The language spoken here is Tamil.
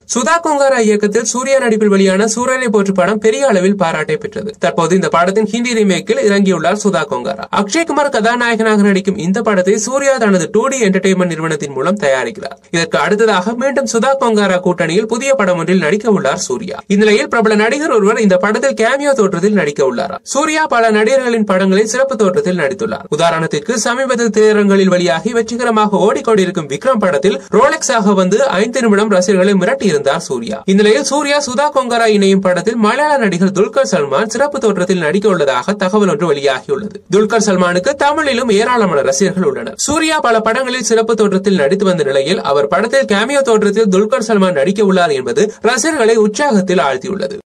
சுதா கொங்காரா இயக்கத்தில் சூர்யா நடிப்பில் வெளியான சூரியனை போற்று படம் பெரிய அளவில் பாராட்டை பெற்றது தற்போது இந்த படத்தின் ஹிந்தி ரீமேக்கில் இறங்கியுள்ளார் சுதா கொங்காரா அக்ஷய்குமார் கதாநாயகனாக நடிக்கும் இந்த படத்தை சூர்யா தனது டூ டி என்டர்டைன்மெண்ட் நிறுவனத்தின் மூலம் தயாரிக்கிறார் இதற்கு அடுத்ததாக மீண்டும் சுதா கொங்காரா கூட்டணியில் புதிய படம் ஒன்றில் நடிக்க உள்ளார் சூர்யா இந்நிலையில் பிரபல நடிகர் ஒருவர் இந்த படத்தில் கேமியோ தோற்றத்தில் நடிக்க உள்ளார் சூர்யா பல நடிகர்களின் படங்களில் சிறப்பு தோற்றத்தில் நடித்துள்ளார் உதாரணத்திற்கு சமீபத்தில் திரையரங்களில் வெளியாகி வெற்றிகரமாக ஓடிக்கொண்டிருக்கும் விக்ரம் படத்தில் ரோலெக்ஸ் ஆக வந்து ஐந்து நிமிடம் ரசிகர்களை மிரட்டி இருந்தார் சூர்யா இந்நிலையில் சூர்யா சுதா கொங்கரா இணையும் படத்தில் மலையாள நடிகர் துல்கர் சல்மான் சிறப்பு தோற்றத்தில் நடிக்க உள்ளதாக தகவல் ஒன்று வெளியாகியுள்ளது துல்கர் சல்மானுக்கு தமிழிலும் ஏராளமான ரசிகர்கள் உள்ளனர் சூர்யா பல படங்களில் சிறப்பு தோற்றத்தில் நடித்து வந்த நிலையில் அவர் படத்தில் கேமியோ தோற்றத்தில் துல்கர் சல்மான் நடிக்க உள்ளார் என்பது ரசிகர்களை உற்சாகத்தில் ஆழ்த்தியுள்ளது